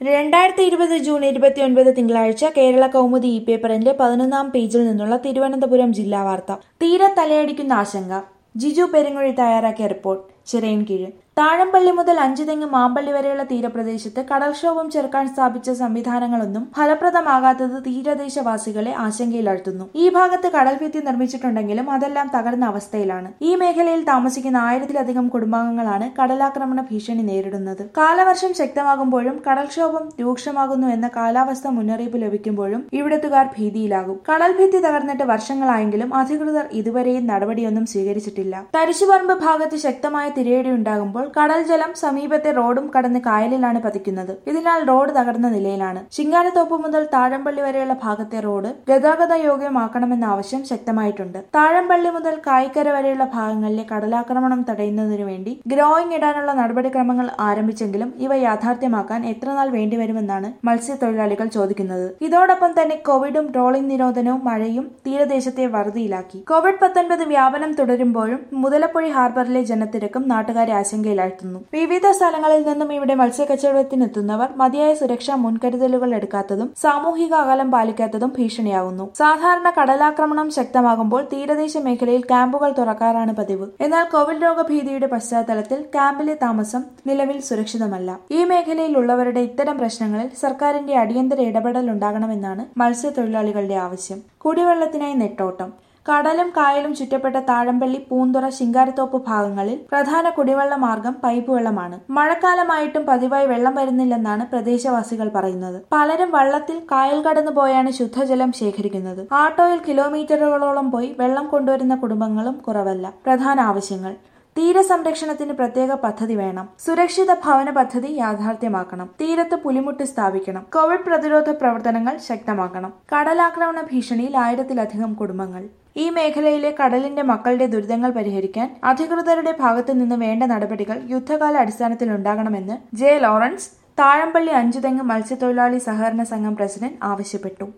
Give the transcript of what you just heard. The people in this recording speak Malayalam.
രണ്ടായിരത്തി ഇരുപത് ജൂൺ ഇരുപത്തിയൊൻപത് തിങ്കളാഴ്ച കേരള കൗമുദി ഇ പേപ്പറിന്റെ പതിനൊന്നാം പേജിൽ നിന്നുള്ള തിരുവനന്തപുരം ജില്ലാ വാർത്ത തീരെ തലയടിക്കുന്ന ആശങ്ക ജിജു പെരുങ്ങുഴി തയ്യാറാക്കിയ റിപ്പോർട്ട് ചിറയൻകീഴ് താഴമ്പള്ളി മുതൽ അഞ്ചുതെങ്ങ് മാമ്പള്ളി വരെയുള്ള തീരപ്രദേശത്ത് കടൽക്ഷോഭം ചെറുക്കാൻ സ്ഥാപിച്ച സംവിധാനങ്ങളൊന്നും ഫലപ്രദമാകാത്തത് തീരദേശവാസികളെ ആശങ്കയിലാഴ്ത്തുന്നു ഈ ഭാഗത്ത് കടൽഭിത്തി നിർമ്മിച്ചിട്ടുണ്ടെങ്കിലും അതെല്ലാം തകർന്ന അവസ്ഥയിലാണ് ഈ മേഖലയിൽ താമസിക്കുന്ന ആയിരത്തിലധികം കുടുംബാംഗങ്ങളാണ് കടലാക്രമണ ഭീഷണി നേരിടുന്നത് കാലവർഷം ശക്തമാകുമ്പോഴും കടൽക്ഷോഭം രൂക്ഷമാകുന്നു എന്ന കാലാവസ്ഥ മുന്നറിയിപ്പ് ലഭിക്കുമ്പോഴും ഇവിടത്തുകാർ ഭീതിയിലാകും കടൽഭിത്തി തകർന്നിട്ട് വർഷങ്ങളായെങ്കിലും അധികൃതർ ഇതുവരെയും നടപടിയൊന്നും സ്വീകരിച്ചിട്ടില്ല തരിശുപറമ്പ് ഭാഗത്ത് ശക്തമായ തിരയടി ഉണ്ടാകുമ്പോൾ കടൽ ജലം സമീപത്തെ റോഡും കടന്ന് കായലിലാണ് പതിക്കുന്നത് ഇതിനാൽ റോഡ് തകർന്ന നിലയിലാണ് ചിങ്ങാരത്തോപ്പ് മുതൽ താഴമ്പള്ളി വരെയുള്ള ഭാഗത്തെ റോഡ് ഗതാഗത യോഗ്യമാക്കണമെന്ന ആവശ്യം ശക്തമായിട്ടുണ്ട് താഴമ്പള്ളി മുതൽ കായിക്കര വരെയുള്ള ഭാഗങ്ങളിലെ കടലാക്രമണം തടയുന്നതിനു വേണ്ടി ഗ്രോയിങ് ഇടാനുള്ള നടപടിക്രമങ്ങൾ ആരംഭിച്ചെങ്കിലും ഇവ യാഥാർത്ഥ്യമാക്കാൻ എത്രനാൾ വേണ്ടിവരുമെന്നാണ് മത്സ്യത്തൊഴിലാളികൾ ചോദിക്കുന്നത് ഇതോടൊപ്പം തന്നെ കോവിഡും ട്രോളിംഗ് നിരോധനവും മഴയും തീരദേശത്തെ വറുതിയിലാക്കി കോവിഡ് പത്തൊൻപത് വ്യാപനം തുടരുമ്പോഴും മുതലപ്പൊഴി ഹാർബറിലെ ജനത്തിരക്കും നാട്ടുകാരെ ആശങ്കയിലാഴ്ത്തുന്നു വിവിധ സ്ഥലങ്ങളിൽ നിന്നും ഇവിടെ മത്സ്യക്കച്ചവടത്തിനെത്തുന്നവർ മതിയായ സുരക്ഷാ മുൻകരുതലുകൾ എടുക്കാത്തതും സാമൂഹിക അകലം പാലിക്കാത്തതും ഭീഷണിയാകുന്നു സാധാരണ കടലാക്രമണം ശക്തമാകുമ്പോൾ തീരദേശ മേഖലയിൽ ക്യാമ്പുകൾ തുറക്കാറാണ് പതിവ് എന്നാൽ കോവിഡ് രോഗഭീതിയുടെ പശ്ചാത്തലത്തിൽ ക്യാമ്പിലെ താമസം നിലവിൽ സുരക്ഷിതമല്ല ഈ മേഖലയിലുള്ളവരുടെ ഇത്തരം പ്രശ്നങ്ങളിൽ സർക്കാരിന്റെ അടിയന്തര ഇടപെടൽ ഉണ്ടാകണമെന്നാണ് മത്സ്യത്തൊഴിലാളികളുടെ ആവശ്യം കുടിവെള്ളത്തിനായി നെട്ടോട്ടം കടലും കായലും ചുറ്റപ്പെട്ട താഴമ്പള്ളി പൂന്തുറ ശിങ്കാരത്തോപ്പ് ഭാഗങ്ങളിൽ പ്രധാന കുടിവെള്ള മാർഗം പൈപ്പ് വെള്ളമാണ് മഴക്കാലമായിട്ടും പതിവായി വെള്ളം വരുന്നില്ലെന്നാണ് പ്രദേശവാസികൾ പറയുന്നത് പലരും വള്ളത്തിൽ കായൽ കടന്നു പോയാണ് ശുദ്ധജലം ശേഖരിക്കുന്നത് ആട്ടോയിൽ കിലോമീറ്ററുകളോളം പോയി വെള്ളം കൊണ്ടുവരുന്ന കുടുംബങ്ങളും കുറവല്ല പ്രധാന ആവശ്യങ്ങൾ തീരസംരക്ഷണത്തിന് പ്രത്യേക പദ്ധതി വേണം സുരക്ഷിത ഭവന പദ്ധതി യാഥാർത്ഥ്യമാക്കണം തീരത്ത് പുലിമുട്ട് സ്ഥാപിക്കണം കോവിഡ് പ്രതിരോധ പ്രവർത്തനങ്ങൾ ശക്തമാക്കണം കടലാക്രമണ ഭീഷണിയിൽ ആയിരത്തിലധികം കുടുംബങ്ങൾ ഈ മേഖലയിലെ കടലിന്റെ മക്കളുടെ ദുരിതങ്ങൾ പരിഹരിക്കാൻ അധികൃതരുടെ ഭാഗത്തു നിന്ന് വേണ്ട നടപടികൾ യുദ്ധകാല അടിസ്ഥാനത്തിൽ ഉണ്ടാകണമെന്ന് ജെ ലോറൻസ് താഴമ്പള്ളി അഞ്ചുതെങ്ങ് മത്സ്യത്തൊഴിലാളി സഹകരണ സംഘം പ്രസിഡന്റ് ആവശ്യപ്പെട്ടു